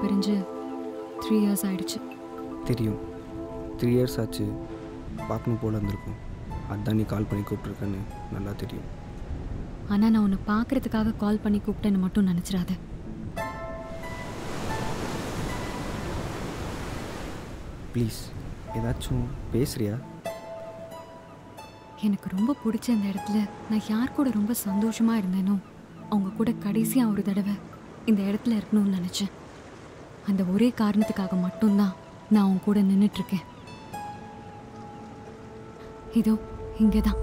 அறிஞ்சு three years ஆயிடுச்சு தெரியும் த்ரீ இயர்ஸ் ஆச்சு பார்க்கணும் போல இருந்திருக்கும் அதான் நீ கால் பண்ணி கூப்பிட்ருக்கேன்னு நல்லா தெரியும் ஆனால் நான் உன்னை பார்க்கறதுக்காக கால் பண்ணி கூப்பிட்டேன்னு மட்டும் நினச்சிடாத ப்ளீஸ் ஏதாச்சும் பேசுறியா எனக்கு ரொம்ப பிடிச்ச அந்த இடத்துல நான் யார் கூட ரொம்ப சந்தோஷமா இருந்தேனோ அவங்க கூட கடைசியாக ஒரு தடவை இந்த இடத்துல இருக்கணும்னு நினச்சேன் அந்த ஒரே காரணத்துக்காக மட்டும்தான் நான் அவங்க கூட நின்றுட்டுருக்கேன் இதோ இங்கே தான்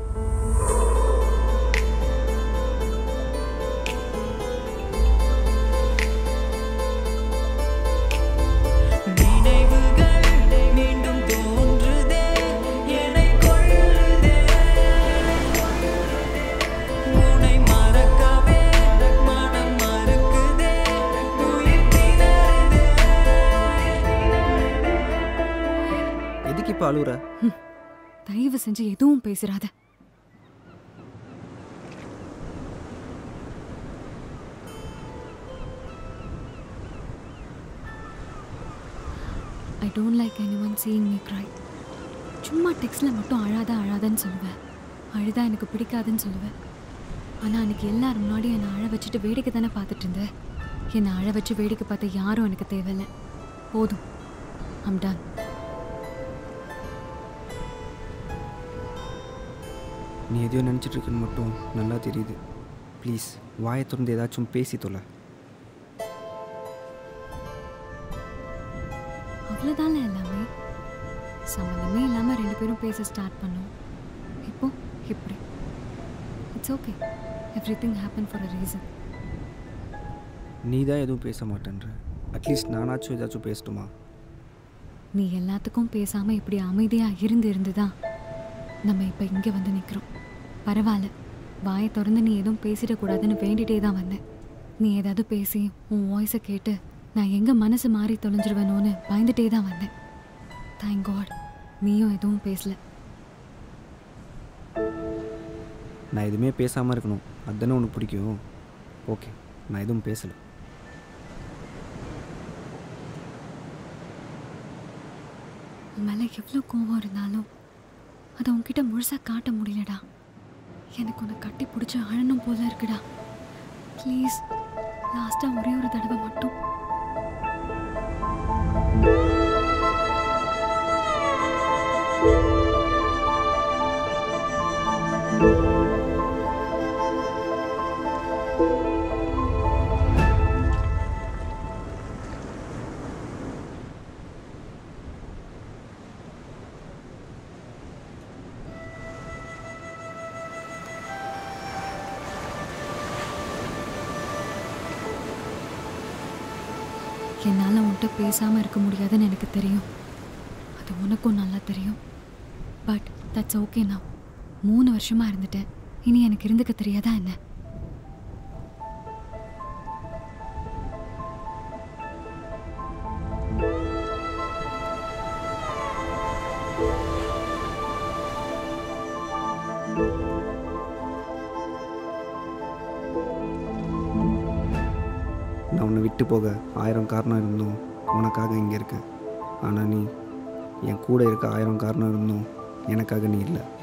நினைவுகள் மீண்டும் தோன்றுதே என்னை கொள்ளுதே உன்னை மறக்கவே மனம் மறுக்குதே உயிர் திணறுதே எதுக்கு இப்போ அழுகுற தயவு செஞ்சு எதுவும் பேசுறாத I don't like any one seeing me cry சும்மா டெக்ஸ்டில் மட்டும் அழாத அழாதன்னு சொல்லுவேன் அழுதா எனக்கு பிடிக்காதுன்னு சொல்லுவேன் ஆனால் அன்னைக்கு எல்லாரும் முன்னாடியும் என்னை அழ வச்சுட்டு வேடிக்கை தானே பார்த்துட்டு இருந்தேன் என்னை அழ வச்சு வேடிக்கை பார்த்த யாரும் எனக்கு தேவையில்லை போதும் அம் டன் நீ எதையோ நினச்சிட்டு இருக்குன்னு மட்டும் நல்லா தெரியுது ப்ளீஸ் வாயை திறந்து ஏதாச்சும் பேசி தொலை அவ்வளோதானே எல்லாமே சம்மந்தமே இல்லாமல் ரெண்டு பேரும் பேச ஸ்டார்ட் பண்ணோம் இப்போ இப்படி it's okay everything happen for a reason நீ தான் எதுவும் பேச மாட்டேன்ற அட்லீஸ்ட் நானாச்சும் ஏதாச்சும் பேசட்டுமா நீ எல்லாத்துக்கும் பேசாமல் இப்படி அமைதியாக இருந்து இருந்து தான் நம்ம இப்போ இங்கே வந்து நிற்கிறோம் பரவாயில்ல வாயை திறந்து நீ எதுவும் பேசிடக்கூடாதுன்னு வேண்டிகிட்டே தான் வந்தேன் நீ ஏதாவது பேசி உன் வாய்ஸை கேட்டு நான் எங்கே மனசு மாறி தொலைஞ்சிருவேனோன்னு பயந்துட்டே தான் வந்தேன் தேங்க் காட் நீயும் எதுவும் பேசல நான் எதுவுமே பேசாமல் இருக்கணும் அதுதானே உனக்கு பிடிக்கும் ஓகே நான் எதுவும் பேசலை உன் மேலே எவ்வளோ கோவம் இருந்தாலும் அதை உன்கிட்ட முழுசாக காட்ட முடியலடா எனக்கு உன்னை கட்டி பிடிச்சி அழணும் போல இருக்குடா ப்ளீஸ் லாஸ்ட்டாக ஒரே ஒரு தடவை மட்டும் என்னால் உன்கிட்ட பேசாமல் இருக்க முடியாதுன்னு எனக்கு தெரியும் அது உனக்கும் நல்லா தெரியும் பட் தட்ஸ் ஓகே நான் மூணு வருஷமாக இருந்துட்டேன் இனி எனக்கு இருந்துக்க தெரியாதா என்ன நான் உன்னை விட்டு போக ஆயிரம் காரணம் இருந்தும் உனக்காக இங்கே இருக்கேன் ஆனால் நீ என் கூட இருக்க ஆயிரம் காரணம் இருந்தும் எனக்காக நீ இல்லை